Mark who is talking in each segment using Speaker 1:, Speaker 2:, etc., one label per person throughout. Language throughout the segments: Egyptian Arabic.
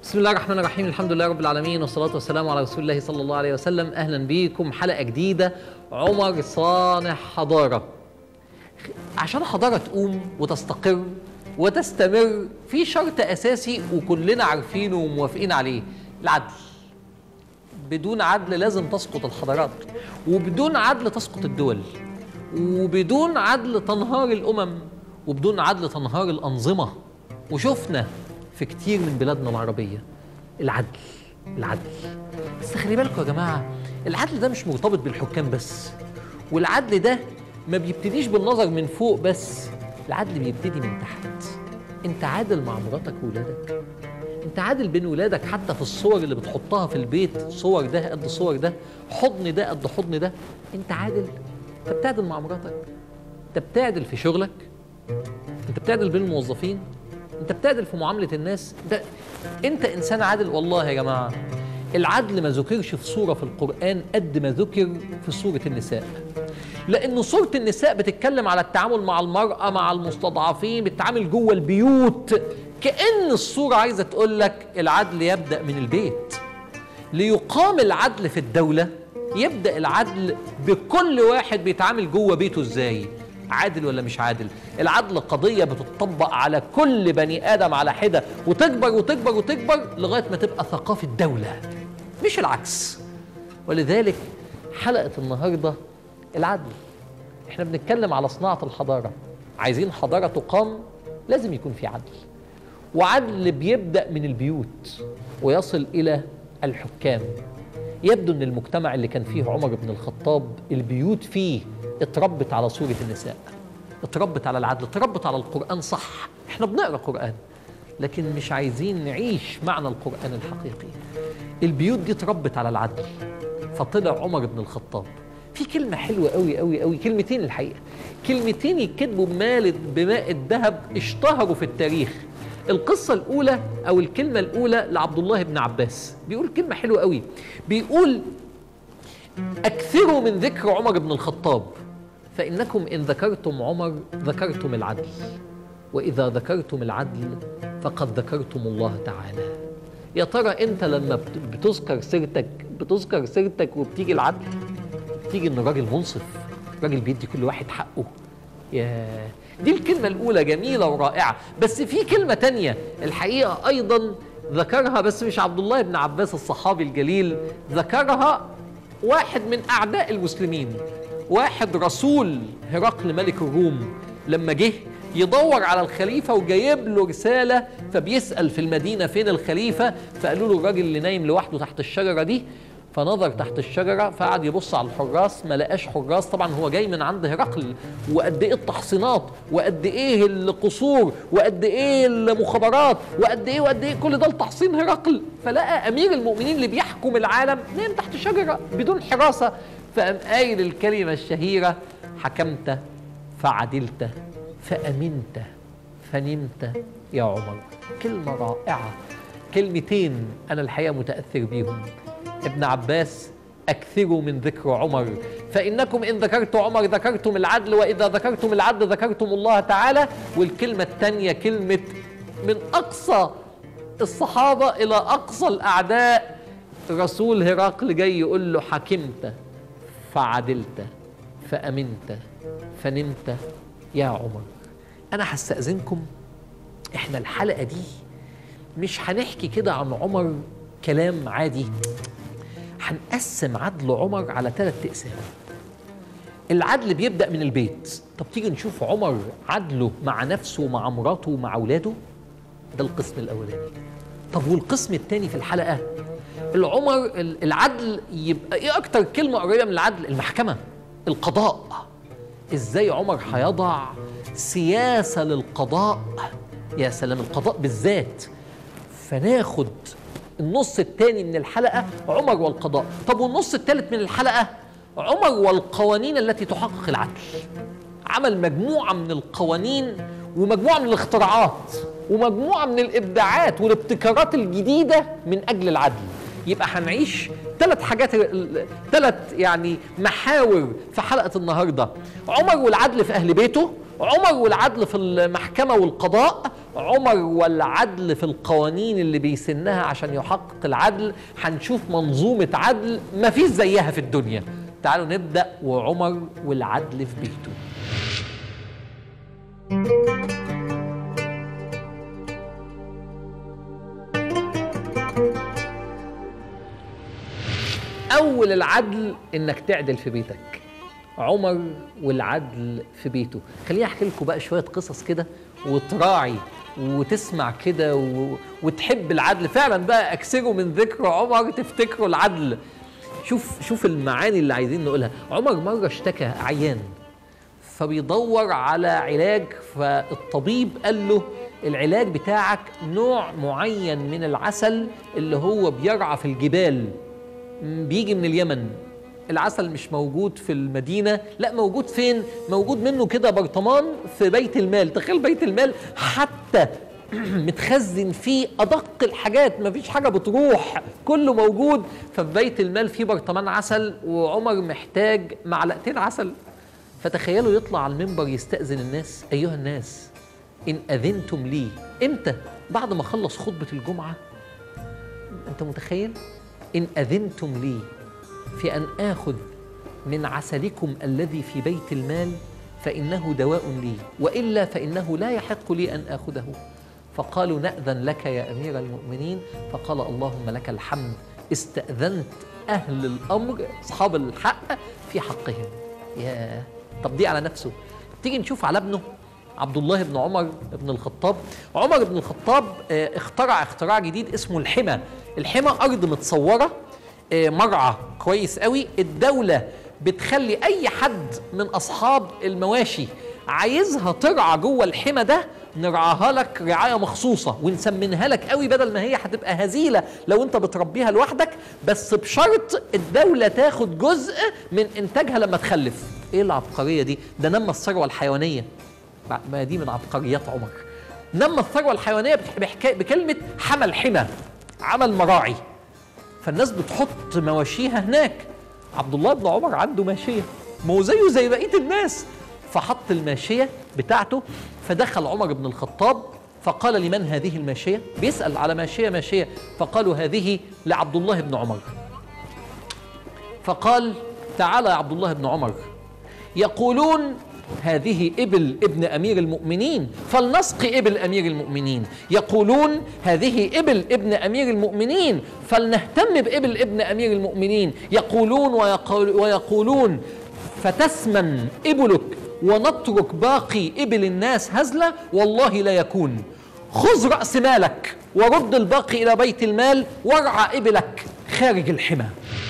Speaker 1: بسم الله الرحمن الرحيم الحمد لله رب العالمين والصلاة والسلام على رسول الله صلى الله عليه وسلم أهلا بيكم حلقة جديدة عمر صانع حضارة عشان حضارة تقوم وتستقر وتستمر في شرط أساسي وكلنا عارفينه وموافقين عليه العدل بدون عدل لازم تسقط الحضارات وبدون عدل تسقط الدول وبدون عدل تنهار الأمم وبدون عدل تنهار الأنظمة وشفنا في كتير من بلادنا العربية العدل العدل بس خلي بالكم يا جماعة العدل ده مش مرتبط بالحكام بس والعدل ده ما بيبتديش بالنظر من فوق بس العدل بيبتدي من تحت انت عادل مع مراتك وولادك انت عادل بين ولادك حتى في الصور اللي بتحطها في البيت صور ده قد صور ده حضن ده قد حضن ده انت عادل انت بتعدل مع مراتك انت بتعدل في شغلك انت بتعدل بين الموظفين انت بتعدل في معامله الناس ده انت انسان عادل والله يا جماعه العدل ما ذكرش في صوره في القران قد ما ذكر في سوره النساء لان سوره النساء بتتكلم على التعامل مع المراه مع المستضعفين بتتعامل جوه البيوت كان الصوره عايزه تقول لك العدل يبدا من البيت ليقام العدل في الدوله يبدا العدل بكل واحد بيتعامل جوه بيته ازاي عادل ولا مش عادل العدل قضيه بتطبق على كل بني ادم على حده وتكبر وتكبر وتكبر لغايه ما تبقى ثقافه دوله مش العكس ولذلك حلقه النهارده العدل احنا بنتكلم على صناعه الحضاره عايزين حضاره تقام لازم يكون في عدل وعدل بيبدا من البيوت ويصل الى الحكام يبدو ان المجتمع اللي كان فيه عمر بن الخطاب البيوت فيه اتربت على صورة النساء اتربت على العدل اتربت على القرآن صح احنا بنقرأ قرآن لكن مش عايزين نعيش معنى القرآن الحقيقي البيوت دي اتربت على العدل فطلع عمر بن الخطاب في كلمة حلوة قوي قوي قوي كلمتين الحقيقة كلمتين يتكتبوا بمال بماء الذهب اشتهروا في التاريخ القصة الأولى أو الكلمة الأولى لعبد الله بن عباس بيقول كلمة حلوة قوي بيقول أكثروا من ذكر عمر بن الخطاب فإنكم إن ذكرتم عمر ذكرتم العدل وإذا ذكرتم العدل فقد ذكرتم الله تعالى يا ترى أنت لما بتذكر سيرتك بتذكر سيرتك وبتيجي العدل بتيجي إن راجل منصف راجل بيدي كل واحد حقه يا دي الكلمة الأولى جميلة ورائعة بس في كلمة تانية الحقيقة أيضا ذكرها بس مش عبد الله بن عباس الصحابي الجليل ذكرها واحد من أعداء المسلمين واحد رسول هرقل ملك الروم لما جه يدور على الخليفة وجايب له رسالة فبيسأل في المدينة فين الخليفة فقالوا له الراجل اللي نايم لوحده تحت الشجرة دي فنظر تحت الشجره فقعد يبص على الحراس ما لقاش حراس طبعا هو جاي من عند هرقل وقد ايه التحصينات وقد ايه القصور وقد ايه المخابرات وقد ايه وقد ايه كل ده لتحصين هرقل فلقى امير المؤمنين اللي بيحكم العالم نايم تحت شجره بدون حراسه فقام قايل الكلمه الشهيره حكمت فعدلت فامنت فنمت يا عمر كلمه رائعه كلمتين انا الحقيقه متاثر بيهم ابن عباس أكثروا من ذكر عمر فإنكم إن ذكرتم عمر ذكرتم العدل وإذا ذكرتم العدل ذكرتم الله تعالى والكلمة الثانية كلمة من أقصى الصحابة إلى أقصى الأعداء رسول هرقل جاي يقول له حكمت فعدلت فأمنت فنمت يا عمر أنا هستأذنكم إحنا الحلقة دي مش هنحكي كده عن عمر كلام عادي هنقسم عدل عمر على ثلاث اقسام العدل بيبدا من البيت طب تيجي نشوف عمر عدله مع نفسه ومع مراته ومع اولاده ده القسم الاولاني طب والقسم الثاني في الحلقه العمر العدل يبقى ايه اكتر كلمه قريبه من العدل المحكمه القضاء ازاي عمر هيضع سياسه للقضاء يا سلام القضاء بالذات فناخد النص الثاني من الحلقة عمر والقضاء طب والنص الثالث من الحلقة عمر والقوانين التي تحقق العدل عمل مجموعة من القوانين ومجموعة من الاختراعات ومجموعة من الإبداعات والابتكارات الجديدة من أجل العدل يبقى هنعيش ثلاث حاجات ثلاث يعني محاور في حلقة النهاردة عمر والعدل في أهل بيته عمر والعدل في المحكمة والقضاء عمر والعدل في القوانين اللي بيسنها عشان يحقق العدل هنشوف منظومة عدل ما فيش زيها في الدنيا تعالوا نبدأ وعمر والعدل في بيته أول العدل إنك تعدل في بيتك عمر والعدل في بيته خليني أحكي لكم بقى شوية قصص كده وتراعي وتسمع كده و... وتحب العدل فعلا بقى أكسروا من ذكر عمر تفتكروا العدل شوف شوف المعاني اللي عايزين نقولها عمر مرة اشتكى عيان فبيدور على علاج فالطبيب قال له العلاج بتاعك نوع معين من العسل اللي هو بيرعى في الجبال بيجي من اليمن العسل مش موجود في المدينة لا موجود فين موجود منه كده برطمان في بيت المال تخيل بيت المال حتى متخزن فيه أدق الحاجات مفيش حاجة بتروح كله موجود ففي بيت المال فيه برطمان عسل وعمر محتاج معلقتين عسل فتخيلوا يطلع على المنبر يستأذن الناس أيها الناس إن أذنتم لي إمتى بعد ما خلص خطبة الجمعة أنت متخيل إن أذنتم لي في أن آخذ من عسلكم الذي في بيت المال فإنه دواء لي وإلا فإنه لا يحق لي أن آخذه فقالوا نأذن لك يا أمير المؤمنين فقال اللهم لك الحمد استأذنت أهل الأمر أصحاب الحق في حقهم يا طب دي على نفسه تيجي نشوف على ابنه عبد الله بن عمر بن الخطاب عمر بن الخطاب آه، اخترع اختراع جديد اسمه الحمى الحمى أرض متصورة آه، مرعى كويس قوي الدولة بتخلي أي حد من أصحاب المواشي عايزها ترعى جوه الحمى ده نرعاها لك رعايه مخصوصه ونسمنها لك قوي بدل ما هي هتبقى هزيله لو انت بتربيها لوحدك بس بشرط الدوله تاخد جزء من انتاجها لما تخلف ايه العبقريه دي ده نمى الثروه الحيوانيه ما دي من عبقريات عمر نمى الثروه الحيوانيه بح- بحكا- بكلمه حمل حمى عمل مراعي فالناس بتحط مواشيها هناك عبد الله بن عمر عنده ماشيه ما هو زيه زي بقيه الناس فحط الماشيه بتاعته فدخل عمر بن الخطاب فقال لمن هذه الماشيه بيسال على ماشيه ماشيه فقالوا هذه لعبد الله بن عمر فقال تعال يا عبد الله بن عمر يقولون هذه إبل ابن أمير المؤمنين فلنسقي إبل أمير المؤمنين يقولون هذه إبل ابن أمير المؤمنين فلنهتم بإبل ابن أمير المؤمنين يقولون ويقول ويقولون فتسمن إبلك ونترك باقي إبل الناس هزلة والله لا يكون خذ رأس مالك ورد الباقي إلى بيت المال وارعى إبلك خارج الحمى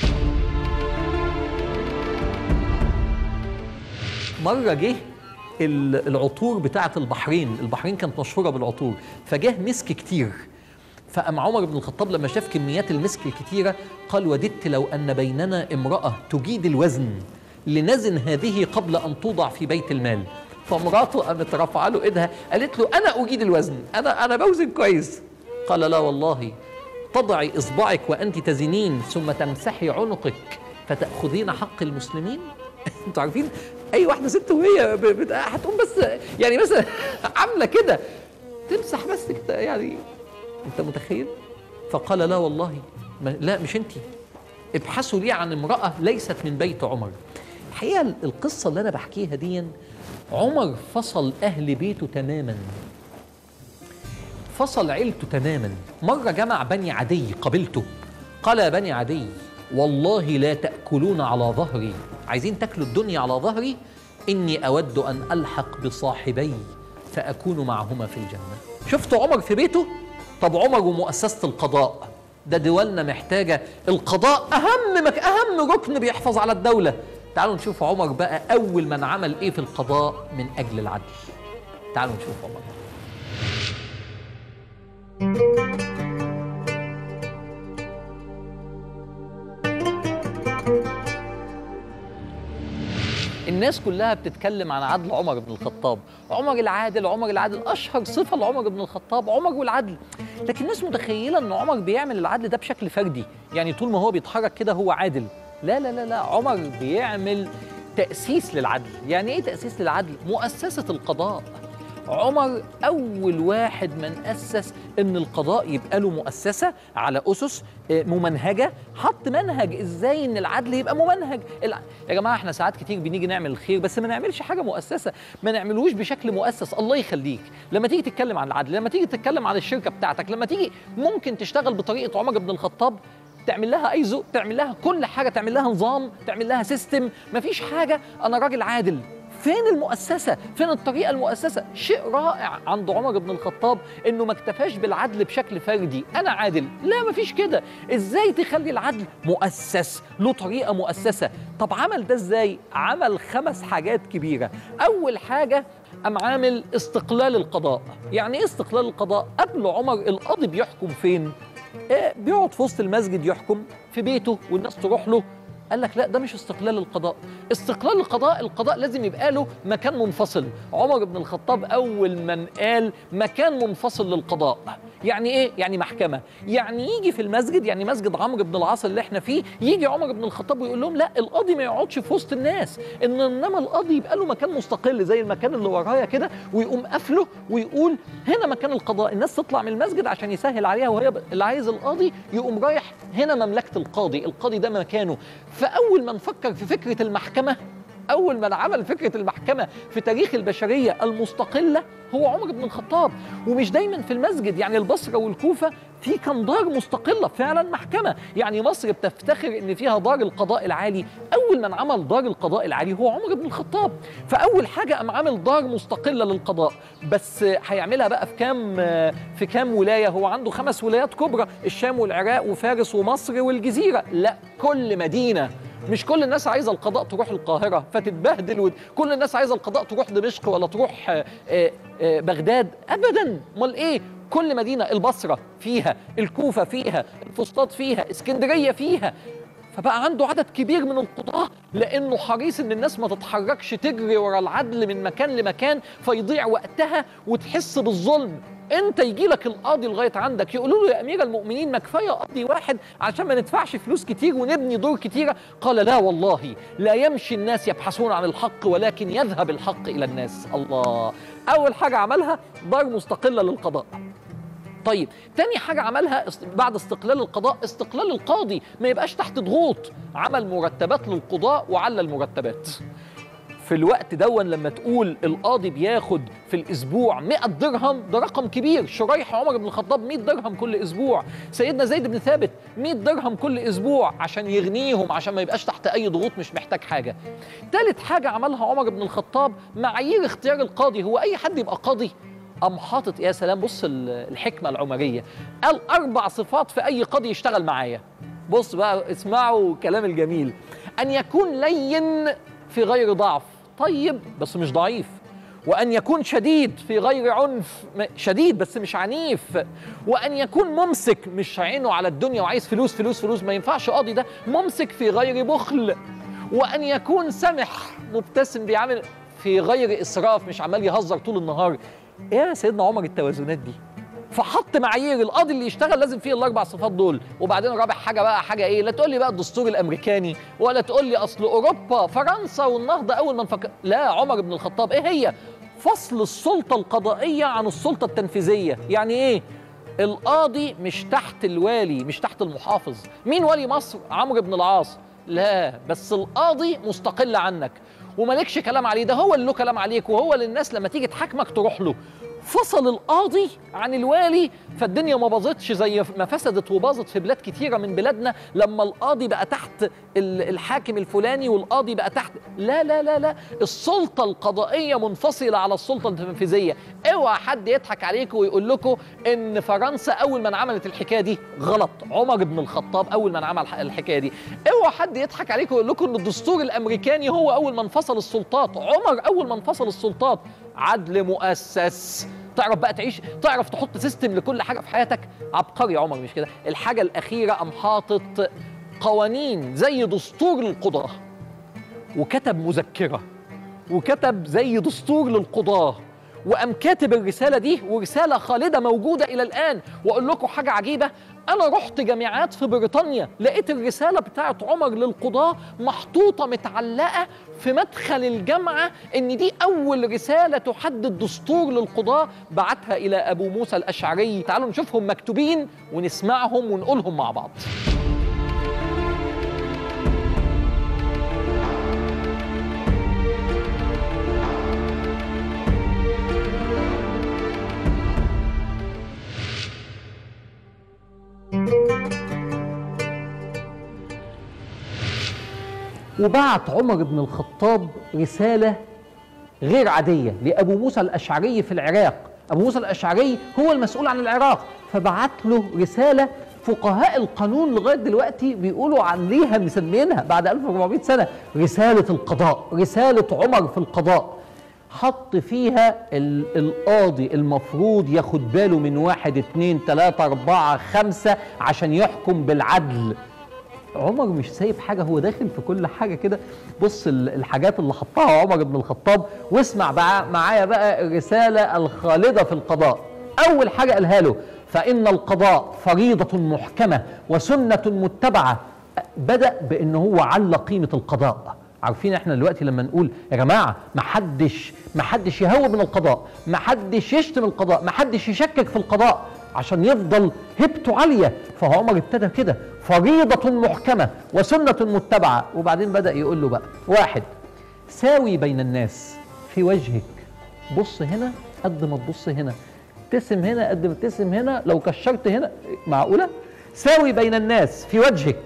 Speaker 1: مره جه ال- العطور بتاعه البحرين البحرين كانت مشهوره بالعطور فجه مسك كتير فأم عمر بن الخطاب لما شاف كميات المسك الكتيرة قال وددت لو أن بيننا امرأة تجيد الوزن لنزن هذه قبل أن توضع في بيت المال فمراته قامت رافعه له ايدها قالت له انا اجيد الوزن انا انا بوزن كويس قال لا والله تضعي اصبعك وانت تزنين ثم تمسحي عنقك فتاخذين حق المسلمين انتوا عارفين اي واحده ست وهي ب- بت- هتقوم بس يعني مثلا عامله كده تمسح بس كده يعني انت متخيل فقال لا والله ما لا مش انت ابحثوا لي عن امراه ليست من بيت عمر الحقيقه القصه اللي انا بحكيها دي عمر فصل اهل بيته تماما فصل عيلته تماما مرة جمع بني عدي قبيلته قال يا بني عدي والله لا تأكلون على ظهري عايزين تاكلوا الدنيا على ظهري إني أود أن ألحق بصاحبي فأكون معهما في الجنة شفتوا عمر في بيته طب عمر ومؤسسة القضاء ده دولنا محتاجة القضاء أهم مك أهم ركن بيحفظ على الدولة تعالوا نشوف عمر بقى أول من عمل إيه في القضاء من أجل العدل تعالوا نشوف عمر الناس كلها بتتكلم عن عدل عمر بن الخطاب عمر العادل عمر العادل اشهر صفه لعمر بن الخطاب عمر والعدل لكن الناس متخيله ان عمر بيعمل العدل ده بشكل فردي يعني طول ما هو بيتحرك كده هو عادل لا لا لا لا عمر بيعمل تاسيس للعدل يعني ايه تاسيس للعدل مؤسسه القضاء عمر اول واحد من اسس ان القضاء يبقى له مؤسسه على اسس آه، ممنهجه حط منهج ازاي ان العدل يبقى ممنهج الع... يا جماعه احنا ساعات كتير بنيجي نعمل الخير بس ما نعملش حاجه مؤسسه ما نعملوش بشكل مؤسس الله يخليك لما تيجي تتكلم عن العدل لما تيجي تتكلم عن الشركه بتاعتك لما تيجي ممكن تشتغل بطريقه عمر بن الخطاب تعمل لها ايزو تعمل لها كل حاجه تعمل لها نظام تعمل لها سيستم مفيش حاجه انا راجل عادل فين المؤسسة؟ فين الطريقة المؤسسة؟ شيء رائع عند عمر بن الخطاب انه ما اكتفاش بالعدل بشكل فردي، انا عادل، لا مفيش كده، ازاي تخلي العدل مؤسس، له طريقة مؤسسة، طب عمل ده ازاي؟ عمل خمس حاجات كبيرة، أول حاجة قام عامل استقلال القضاء، يعني ايه استقلال القضاء؟ قبل عمر القاضي بيحكم فين؟ إيه بيقعد في وسط المسجد يحكم في بيته والناس تروح له قال لك لا ده مش استقلال القضاء استقلال القضاء القضاء لازم يبقى له مكان منفصل عمر بن الخطاب اول من قال مكان منفصل للقضاء يعني ايه يعني محكمه يعني يجي في المسجد يعني مسجد عمرو بن العاص اللي احنا فيه يجي عمر بن الخطاب ويقول لهم لا القاضي ما يقعدش في وسط الناس ان انما القاضي يبقى له مكان مستقل زي المكان اللي ورايا كده ويقوم قافله ويقول هنا مكان القضاء الناس تطلع من المسجد عشان يسهل عليها وهي ب- اللي عايز القاضي يقوم رايح هنا مملكه القاضي القاضي ده مكانه فاول ما نفكر في فكره المحكمه اول من عمل فكره المحكمه في تاريخ البشريه المستقله هو عمر بن الخطاب ومش دايما في المسجد يعني البصره والكوفه في كان دار مستقله فعلا محكمه يعني مصر بتفتخر ان فيها دار القضاء العالي اول من عمل دار القضاء العالي هو عمر بن الخطاب فاول حاجه قام عامل دار مستقله للقضاء بس هيعملها بقى في كام في كام ولايه هو عنده خمس ولايات كبرى الشام والعراق وفارس ومصر والجزيره لا كل مدينه مش كل الناس عايزه القضاء تروح القاهره فتتبهدل ود- كل الناس عايزه القضاء تروح دمشق ولا تروح آه، آه، آه، بغداد ابدا امال ايه كل مدينه البصره فيها الكوفه فيها الفسطاط فيها اسكندريه فيها فبقى عنده عدد كبير من القضاة لأنه حريص إن الناس ما تتحركش تجري ورا العدل من مكان لمكان فيضيع وقتها وتحس بالظلم انت يجي لك القاضي لغايه عندك يقولوا له يا امير المؤمنين ما كفايه قاضي واحد عشان ما ندفعش فلوس كتير ونبني دور كتيره قال لا والله لا يمشي الناس يبحثون عن الحق ولكن يذهب الحق الى الناس الله اول حاجه عملها دار مستقله للقضاء طيب تاني حاجة عملها است- بعد استقلال القضاء استقلال القاضي ما يبقاش تحت ضغوط عمل مرتبات للقضاء وعلى المرتبات في الوقت دون لما تقول القاضي بياخد في الاسبوع 100 درهم ده رقم كبير شرايح عمر بن الخطاب 100 درهم كل اسبوع سيدنا زيد بن ثابت 100 درهم كل اسبوع عشان يغنيهم عشان ما يبقاش تحت اي ضغوط مش محتاج حاجه ثالث حاجه عملها عمر بن الخطاب معايير اختيار القاضي هو اي حد يبقى قاضي قام حاطط يا سلام بص ال- الحكمه العمريه قال اربع صفات في اي قاضي يشتغل معايا بص بقى اسمعوا الكلام الجميل ان يكون لين في غير ضعف طيب بس مش ضعيف وأن يكون شديد في غير عنف م- شديد بس مش عنيف وأن يكون ممسك مش عينه على الدنيا وعايز فلوس فلوس فلوس ما ينفعش قاضي ده ممسك في غير بخل وأن يكون سمح مبتسم بيعمل في غير إسراف مش عمال يهزر طول النهار إيه يا سيدنا عمر التوازنات دي فحط معايير القاضي اللي يشتغل لازم فيه الاربع صفات دول وبعدين رابع حاجه بقى حاجه ايه لا تقول لي بقى الدستور الامريكاني ولا تقول لي اصل اوروبا فرنسا والنهضه اول ما نفكر لا عمر بن الخطاب ايه هي فصل السلطه القضائيه عن السلطه التنفيذيه يعني ايه القاضي مش تحت الوالي مش تحت المحافظ مين ولي مصر عمرو بن العاص لا بس القاضي مستقل عنك ومالكش كلام عليه ده هو اللي له كلام عليك وهو اللي الناس لما تيجي تحاكمك تروح له فصل القاضي عن الوالي فالدنيا ما باظتش زي ما فسدت وباظت في بلاد كتيرة من بلادنا لما القاضي بقى تحت ال- الحاكم الفلاني والقاضي بقى تحت لا لا لا لا السلطة القضائية منفصلة على السلطة التنفيذية اوعى حد يضحك عليكم ويقول لكم ان فرنسا اول من عملت الحكاية دي غلط عمر بن الخطاب اول من عمل الحكاية دي اوعى حد يضحك عليكم ويقول لكم ان الدستور الامريكاني هو اول من فصل السلطات عمر اول من فصل السلطات عدل مؤسس تعرف بقى تعيش تعرف تحط سيستم لكل حاجه في حياتك عبقري يا عمر مش كده الحاجه الاخيره قام حاطط قوانين زي دستور للقضاه وكتب مذكره وكتب زي دستور للقضاه وقام كاتب الرساله دي ورساله خالده موجوده الى الان واقول لكم حاجه عجيبه انا رحت جامعات في بريطانيا لقيت الرساله بتاعت عمر للقضاه محطوطه متعلقه في مدخل الجامعه ان دي اول رساله تحدد دستور للقضاه بعتها الى ابو موسى الاشعري تعالوا نشوفهم مكتوبين ونسمعهم ونقولهم مع بعض وبعت عمر بن الخطاب رسالة غير عادية لأبو موسى الأشعري في العراق أبو موسى الأشعري هو المسؤول عن العراق فبعت له رسالة فقهاء القانون لغاية دلوقتي بيقولوا عن ليها مسمينها بعد 1400 سنة رسالة القضاء رسالة عمر في القضاء حط فيها ال- القاضي المفروض ياخد باله من واحد اتنين تلاتة أربعة خمسة عشان يحكم بالعدل عمر مش سايب حاجه هو داخل في كل حاجه كده بص ال- الحاجات اللي حطها عمر بن الخطاب واسمع بقى معايا بقى الرساله الخالده في القضاء اول حاجه قالها له فان القضاء فريضه محكمه وسنه متبعه بدا بان هو على قيمه القضاء عارفين احنا دلوقتي لما نقول يا جماعه ما حدش ما حدش يهوب من القضاء ما حدش يشتم القضاء ما حدش يشكك في القضاء عشان يفضل هبته عاليه فعمر ابتدى كده فريضه محكمه وسنه متبعه وبعدين بدا يقول له بقى واحد ساوي بين الناس في وجهك بص هنا قد ما تبص هنا ابتسم هنا قد ما تبتسم هنا لو كشرت هنا معقوله ساوي بين الناس في وجهك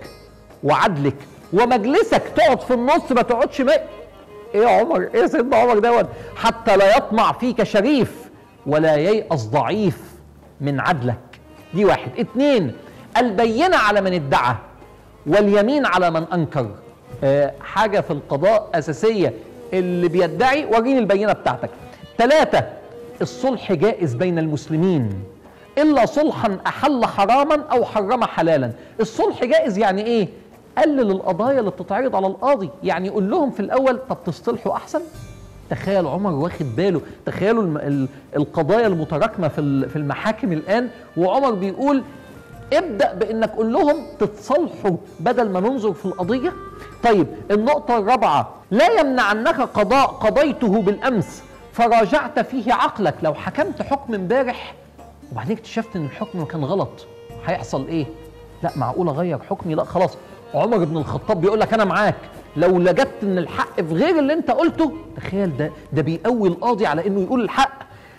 Speaker 1: وعدلك ومجلسك تقعد في النص ما تقعدش ما ايه يا عمر ايه يا سيدنا عمر دوت حتى لا يطمع فيك شريف ولا ييأس ضعيف من عدلك دي واحد اتنين البينة على من ادعى واليمين على من انكر آه حاجة في القضاء اساسية اللي بيدعي وريني البينة بتاعتك ثلاثة الصلح جائز بين المسلمين إلا صلحا أحل حراما أو حرم حلالا الصلح جائز يعني إيه؟ قلل القضايا اللي بتتعرض على القاضي يعني قول لهم في الأول طب تصطلحوا أحسن تخيل عمر واخد باله تخيلوا الم- ال- القضايا المتراكمة في ال- في المحاكم الآن وعمر بيقول ابدأ بأنك قول لهم تتصالحوا بدل ما ننظر في القضية طيب النقطة الرابعة لا يمنعنك قضاء قضيته بالأمس فراجعت فيه عقلك لو حكمت حكم امبارح وبعدين اكتشفت ان الحكم كان غلط هيحصل ايه لا معقول اغير حكمي لا خلاص عمر بن الخطاب بيقول لك انا معاك لو لجدت ان الحق في غير اللي انت قلته تخيل ده ده بيقوي القاضي على انه يقول الحق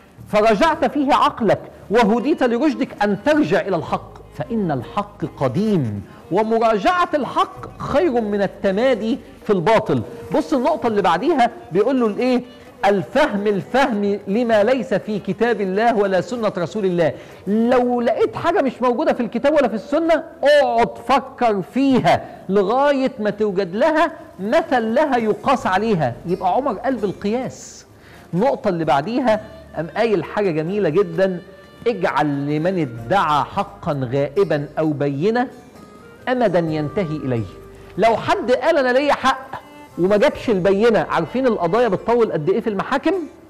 Speaker 1: فرجعت فيه عقلك وهديت لرشدك ان ترجع الى الحق فان الحق قديم ومراجعه الحق خير من التمادي في الباطل بص النقطه اللي بعديها بيقول له الايه الفهم الفهم لما ليس في كتاب الله ولا سنة رسول الله لو لقيت حاجة مش موجودة في الكتاب ولا في السنة اقعد فكر فيها لغاية ما توجد لها مثل لها يقاس عليها يبقى عمر قلب القياس النقطة اللي بعديها أم قايل حاجة جميلة جدا اجعل لمن ادعى حقا غائبا أو بينة أمدا ينتهي إليه لو حد قال أنا ليا حق وما جابش البينة عارفين القضايا بتطول قد إيه في المحاكم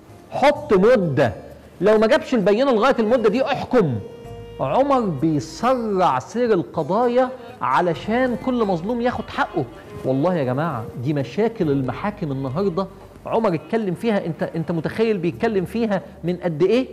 Speaker 1: حط مدة لو ما جابش البينة لغاية المدة دي احكم عمر بيسرع سير القضايا علشان كل مظلوم ياخد حقه والله يا جماعة دي مشاكل المحاكم النهاردة عمر اتكلم فيها انت انت متخيل بيتكلم فيها من قد ايه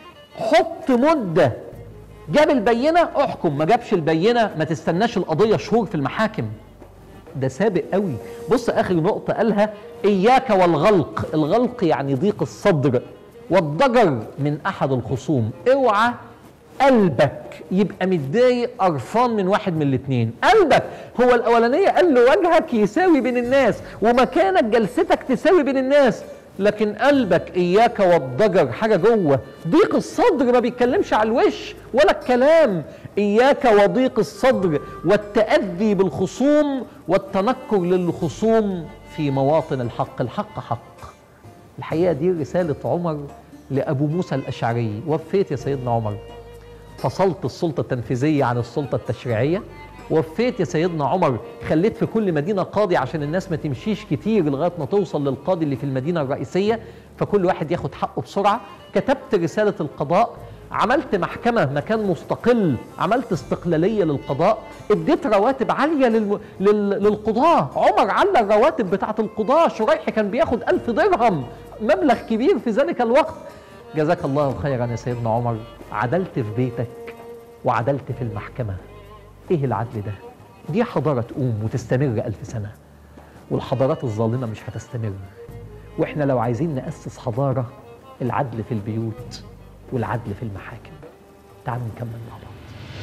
Speaker 1: حط مدة جاب البينة احكم ما جابش البينة ما تستناش القضية شهور في المحاكم ده سابق قوي بص اخر نقطة قالها اياك والغلق الغلق يعني ضيق الصدر والضجر من احد الخصوم اوعى قلبك يبقى متضايق قرفان من واحد من الاثنين قلبك هو الاولانيه قال له وجهك يساوي بين الناس ومكانك جلستك تساوي بين الناس لكن قلبك اياك والضجر حاجه جوه ضيق الصدر ما بيتكلمش على الوش ولا الكلام اياك وضيق الصدر والتاذي بالخصوم والتنكر للخصوم في مواطن الحق الحق حق الحقيقه دي رساله عمر لابو موسى الاشعري وفيت يا سيدنا عمر فصلت السلطة التنفيذية عن السلطة التشريعية وفيت يا سيدنا عمر خليت في كل مدينة قاضي عشان الناس ما تمشيش كتير لغاية ما توصل للقاضي اللي في المدينة الرئيسية فكل واحد ياخد حقه بسرعة كتبت رسالة القضاء عملت محكمة مكان مستقل عملت استقلالية للقضاء اديت رواتب عالية للم... لل... للقضاة عمر على الرواتب بتاعة القضاة شريح كان بياخد ألف درهم مبلغ كبير في ذلك الوقت جزاك الله خيرا يا سيدنا عمر عدلت في بيتك وعدلت في المحكمة ايه العدل ده دي حضارة تقوم وتستمر ألف سنة والحضارات الظالمة مش هتستمر واحنا لو عايزين نأسس حضارة العدل في البيوت والعدل في المحاكم تعالوا نكمل مع بعض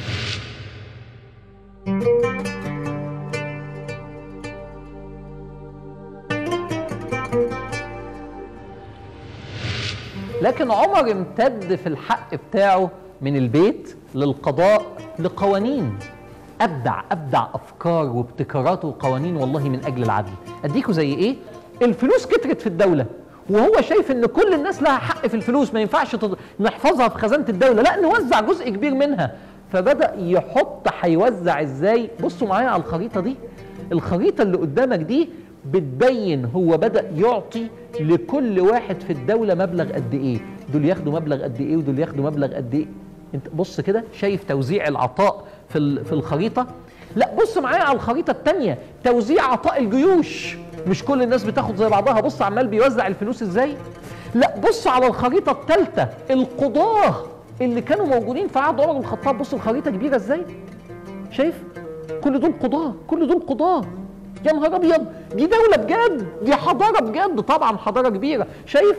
Speaker 1: لكن عمر امتد في الحق بتاعه من البيت للقضاء لقوانين ابدع ابدع افكار وابتكارات وقوانين والله من اجل العدل اديكوا زي ايه الفلوس كترت في الدوله وهو شايف ان كل الناس لها حق في الفلوس ما ينفعش تض... نحفظها في خزانه الدوله لا نوزع جزء كبير منها فبدا يحط هيوزع ازاي بصوا معايا على الخريطه دي الخريطه اللي قدامك دي بتبين هو بدا يعطي لكل واحد في الدوله مبلغ قد ايه دول ياخدوا مبلغ قد ايه ودول ياخدوا مبلغ قد ايه انت بص كده شايف توزيع العطاء في ال- في الخريطه لا بص معايا على الخريطه الثانيه توزيع عطاء الجيوش مش كل الناس بتاخد زي بعضها بص عمال بيوزع الفلوس ازاي لا بص على الخريطه الثالثه القضاه اللي كانوا موجودين في عهد عمر بن الخطاب بص الخريطه كبيره ازاي شايف كل دول قضاه كل دول قضاه يا نهار ابيض دي دوله بجد دي حضاره بجد طبعا حضاره كبيره شايف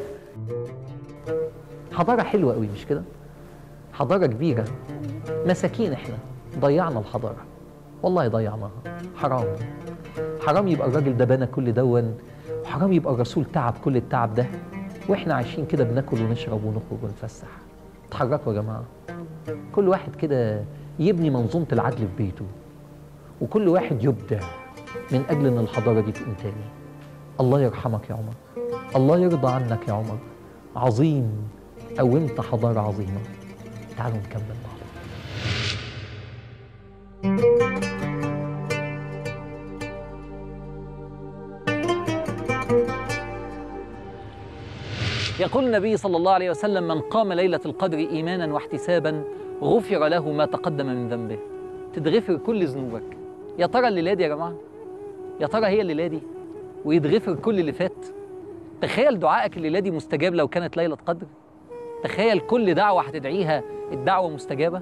Speaker 1: حضاره حلوه قوي مش كده حضاره كبيره مساكين احنا ضيعنا الحضاره والله ضيعناها حرام حرام يبقى الراجل ده بنى كل دون وحرام يبقى الرسول تعب كل التعب ده واحنا عايشين كده بناكل ونشرب ونخرج ونتفسح اتحركوا يا جماعه كل واحد كده يبني منظومه العدل في بيته وكل واحد يبدع من اجل ان الحضاره دي تقوم تاني الله يرحمك يا عمر الله يرضى عنك يا عمر عظيم قومت حضاره عظيمه تعالوا نكمل مع بعض يقول النبي صلى الله عليه وسلم من قام ليلة القدر إيمانا واحتسابا غفر له ما تقدم من ذنبه تتغفر كل ذنوبك يا ترى الليلة دي يا جماعة يا ترى هي الليلة دي ويتغفر كل اللي فات تخيل دعائك الليلة دي مستجاب لو كانت ليلة قدر تخيل كل دعوة هتدعيها الدعوة مستجابة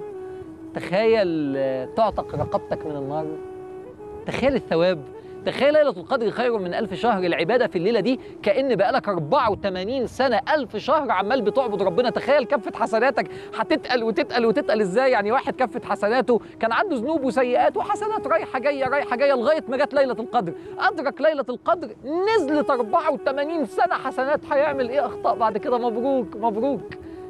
Speaker 1: تخيل آه، تعتق رقبتك من النار تخيل الثواب تخيل ليلة القدر خير من ألف شهر العبادة في الليلة دي كأن بقالك 84 سنة ألف شهر عمال بتعبد ربنا تخيل كفة حسناتك هتتقل وتتقل وتتقل إزاي يعني واحد كفة حسناته كان عنده ذنوب وسيئات وحسنات رايحة جاية رايحة جاية لغاية ما جت ليلة القدر أدرك ليلة القدر نزلت 84 سنة حسنات هيعمل إيه أخطاء بعد كده مبروك مبروك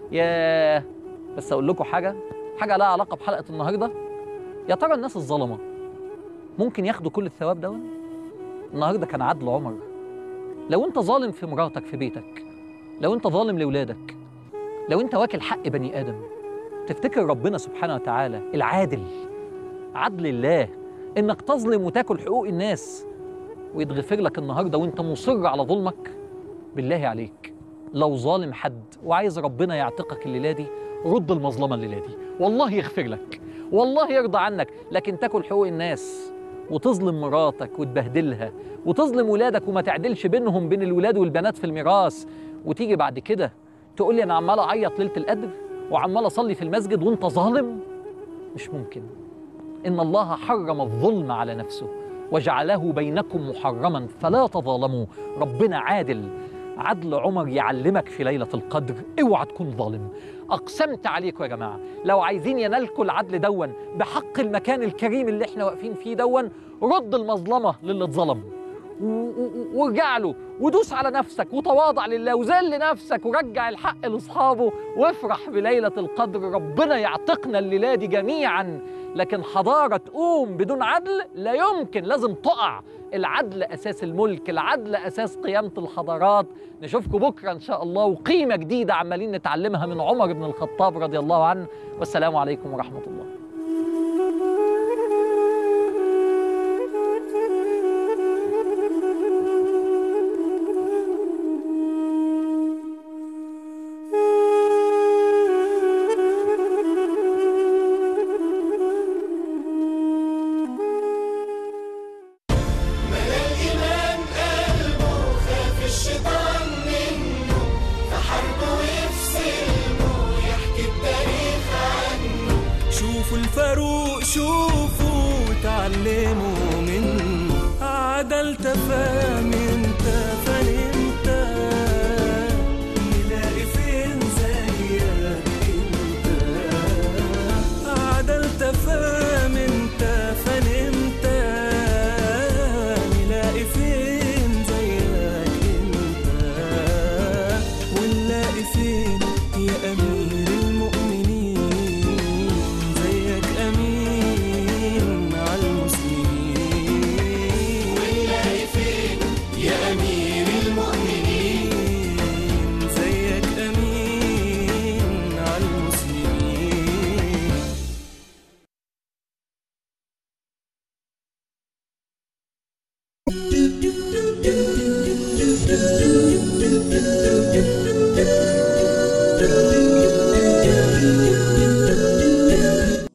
Speaker 1: ياه بس أقول لكم حاجة حاجة لها علاقة بحلقة النهاردة يا ترى الناس الظلمة ممكن ياخدوا كل الثواب ده النهارده كان عدل عمر لو انت ظالم في مراتك في بيتك لو انت ظالم لاولادك لو انت واكل حق بني ادم تفتكر ربنا سبحانه وتعالى العادل عدل الله انك تظلم وتاكل حقوق الناس ويتغفر لك النهارده وانت مصر على ظلمك بالله عليك لو ظالم حد وعايز ربنا يعتقك الليله دي رد المظلمه الليله دي والله يغفر لك والله يرضى عنك لكن تاكل حقوق الناس وتظلم مراتك وتبهدلها وتظلم ولادك وما تعدلش بينهم بين الولاد والبنات في الميراث وتيجي بعد كده تقول لي انا عمال اعيط ليله القدر وعمال اصلي في المسجد وانت ظالم مش ممكن ان الله حرم الظلم على نفسه وجعله بينكم محرما فلا تظالموا ربنا عادل عدل عمر يعلمك في ليلة القدر اوعى تكون ظالم أقسمت عليكم يا جماعة لو عايزين ينالكوا العدل دون بحق المكان الكريم اللي احنا واقفين فيه دون رد المظلمة للي اتظلم و- و- وارجع له ودوس على نفسك وتواضع لله وذل نفسك ورجع الحق لاصحابه وافرح بليله القدر ربنا يعتقنا الليله دي جميعا لكن حضاره تقوم بدون عدل لا يمكن لازم تقع العدل اساس الملك العدل اساس قيامه الحضارات نشوفكم بكره ان شاء الله وقيمه جديده عمالين نتعلمها من عمر بن الخطاب رضي الله عنه والسلام عليكم ورحمه الله
Speaker 2: شوفوا الفاروق شوفوا وتعلموا منه عدل تفاهم انت فني